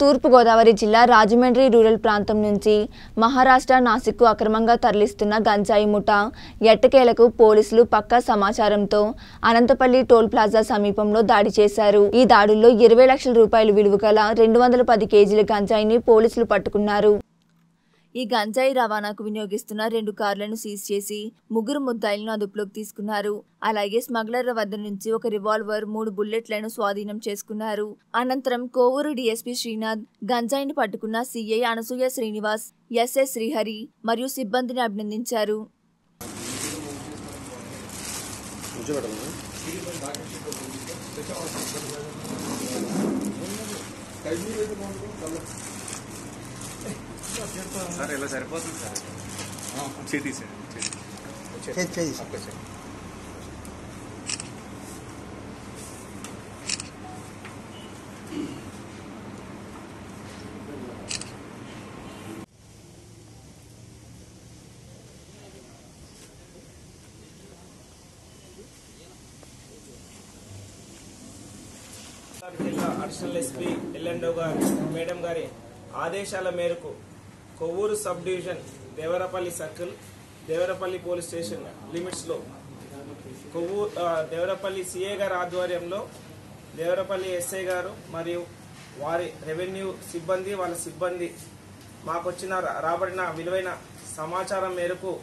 తూర్పుగోదావరి జిల్లా రాజమండ్రి రూరల్ ప్రాంతం నుంచి మహారాష్ట్ర నాసిక్కు అక్రమంగా తరలిస్తున్న గంజాయి ముఠా ఎట్టకేలకు పోలీసులు పక్కా సమాచారంతో అనంతపల్లి టోల్ ప్లాజా సమీపంలో దాడి చేశారు ఈ దాడుల్లో ఇరవై లక్షల రూపాయలు విలువ గల రెండు వందల పది కేజీల గంజాయిని పోలీసులు పట్టుకున్నారు ఈ గంజాయి రవాణాకు వినియోగిస్తున్న రెండు కార్లను సీజ్ చేసి ముగ్గురు ముద్దాయిలను అదుపులోకి తీసుకున్నారు అలాగే స్మగ్లర్ల వద్ద నుంచి ఒక రివాల్వర్ మూడు బుల్లెట్లను స్వాధీనం చేసుకున్నారు అనంతరం కోవూరు డీఎస్పీ శ్రీనాథ్ గంజాయిని పట్టుకున్న సీఐ అనసూయ శ్రీనివాస్ ఎస్ఎస్ శ్రీహరి మరియు సిబ్బందిని అభినందించారు సార్ ఇలా సరిపోతుంది సార్ చేతి సార్ చేతి చేయి చేయి జిల్లా అడిషనల్ ఎస్పీ ఎల్ఎండో గారి మేడం గారి ఆదేశాల మేరకు Kovvur sub division Devarapalli circle Devarapalli police station limits లో కొవ్వూరు ఆ, దేవరపల్లి సిఏ గారి ఆధ్వర్యంలో దేవరపల్లి ఎస్ఐ గారు మరియు వారి రెవెన్యూ సిబ్బంది వాళ్ళ సిబ్బంది మాకు వచ్చిన రా- రాబడిన విలువైన సమాచారం మేరకు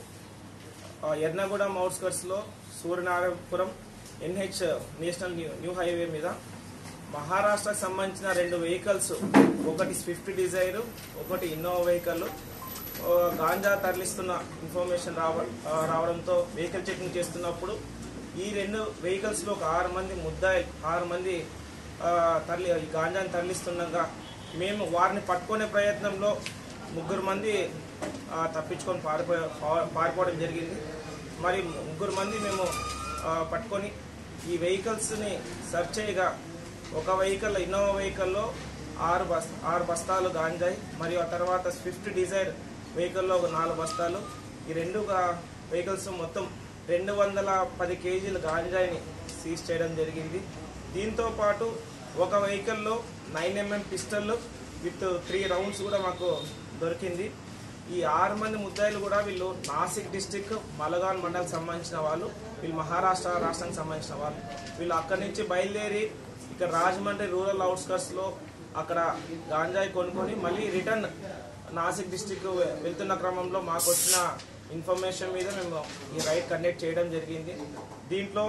ఆ, ఎర్నగూడెం అవుట్స్కర్ట్స్ లో Suryanarayanapuram NH national new new highway మీద మహారాష్ట్రకు సంబంధించిన రెండు వెహికల్స్ ఒకటి స్విఫ్ట్ డిజైర్ ఒకటి ఇన్నోవా వెహికల్ ఆ, గాంజా తరలిస్తున్న ఇన్ఫర్మేషన్ రావ ఆ, రావడంతో వెహికల్ చెకింగ్ చేస్తున్నప్పుడు ఈ రెండు వెహికల్స్ లో ఒక ఆరు మంది ముద్దాయి ఆరు మంది ఆ, తరలి ఈ గాంజాని తరలిస్తుండగా మేము వారిని పట్టుకునే ప్రయత్నంలో ముగ్గురు మంది ఆ, తప్పించుకొని పారిపోయా పా- పారిపోవడం జరిగింది మరి ముగ్గురు మంది మేము ఆ, పట్టుకొని ఈ వెహికల్స్ని సెర్చ్ చేయగా ఒక వెహికల్ ఇన్నోవా వెహికల్లో ఆరు బస్ ఆరు బస్తాలు గాంజాయి మరియు ఆ తర్వాత స్విఫ్ట్ డిజైర్ వెహికల్లో ఒక నాలుగు బస్తాలు ఈ రెండు గా- వెహికల్స్ మొత్తం రెండు వందల పది కేజీల గాంజాయిని సీజ్ చేయడం జరిగింది దీంతో పాటు ఒక వెహికల్లో nine mm pistol with three rounds కూడా మాకు దొరికింది ఈ ఆరు మంది ముద్దాయిలు కూడా వీళ్ళు నాసిక్ డిస్టిక్ మలగాన్ మండల్ సంబంధించిన వాళ్ళు వీళ్ళు మహారాష్ట్ర రాష్ట్రానికి సంబంధించిన వాళ్ళు వీళ్ళు అక్కడి నుంచి బయలుదేరి ఇక్కడ రాజమండ్రి రూరల్ అవుట్స్కర్ట్స్ లో అక్కడ గాంజాయి కొనుక్కొని మళ్ళీ రిటర్న్ నాసిక్ డిస్టిక్ వెళ్తున్న క్రమంలో మాకు వచ్చిన ఇన్ఫర్మేషన్ మీద మేము ఈ రైడ్ కండక్ట్ చేయడం జరిగింది దీంట్లో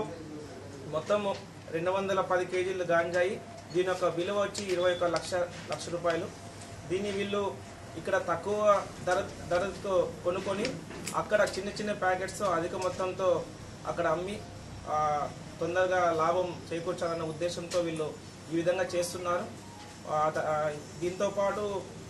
మొత్తం రెండు వందల పది కేజీలు గాంజాయి దీని యొక్క విలువ వచ్చి ఇరవై ఒక లక్ష లక్ష రూపాయలు దీన్ని వీళ్ళు ఇక్కడ తక్కువ ధర ధరతో కొనుక్కొని అక్కడ చిన్న చిన్న ప్యాకెట్స్ అధిక మొత్తంతో అక్కడ అమ్మి ఆ, తొందరగా లాభం చేకూర్చాలన్న ఉద్దేశంతో వీళ్ళు ఈ విధంగా చేస్తున్నారు ఆ, త- ఆ, దీంతో పాటు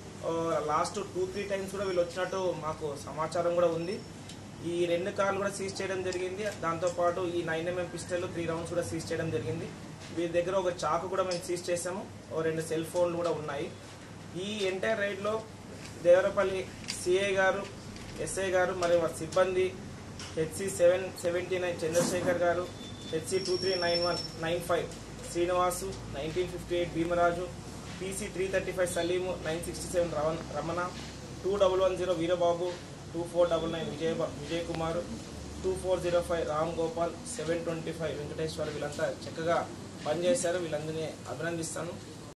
లాస్ట్ టూ త్రీ టైమ్స్ కూడా వీళ్ళు వచ్చినట్టు మాకు సమాచారం కూడా ఉంది ఈ రెండు కార్లు కూడా సీజ్ చేయడం జరిగింది దాంతో పాటు ఈ nine mm pistol three rounds కూడా సీజ్ చేయడం జరిగింది వీరి దగ్గర ఒక చాకు కూడా మేము సీజ్ చేసాము ఓ రెండు సెల్ ఫోన్లు కూడా ఉన్నాయి ఈ ఎంటైర్ రైడ్లో దేవరపల్లి సిఐ గారు ఎస్ఐ గారు మరియు వారి సిబ్బంది HC seven seventy nine Chandrashekar గారు HC two three nine one nine five Srinivasu nineteen fifty eight Bhimaraju PC three thirty five Salim nine sixty seven Ramana Ramana two double one zero Veerababu two four double nine Vijay బా- Vijay Kumar two four zero five Ram Gopal seven twenty five Venkateshwar వీళ్ళంతా చక్కగా పనిచేశారు వీళ్ళందరినీ అభినందిస్తాను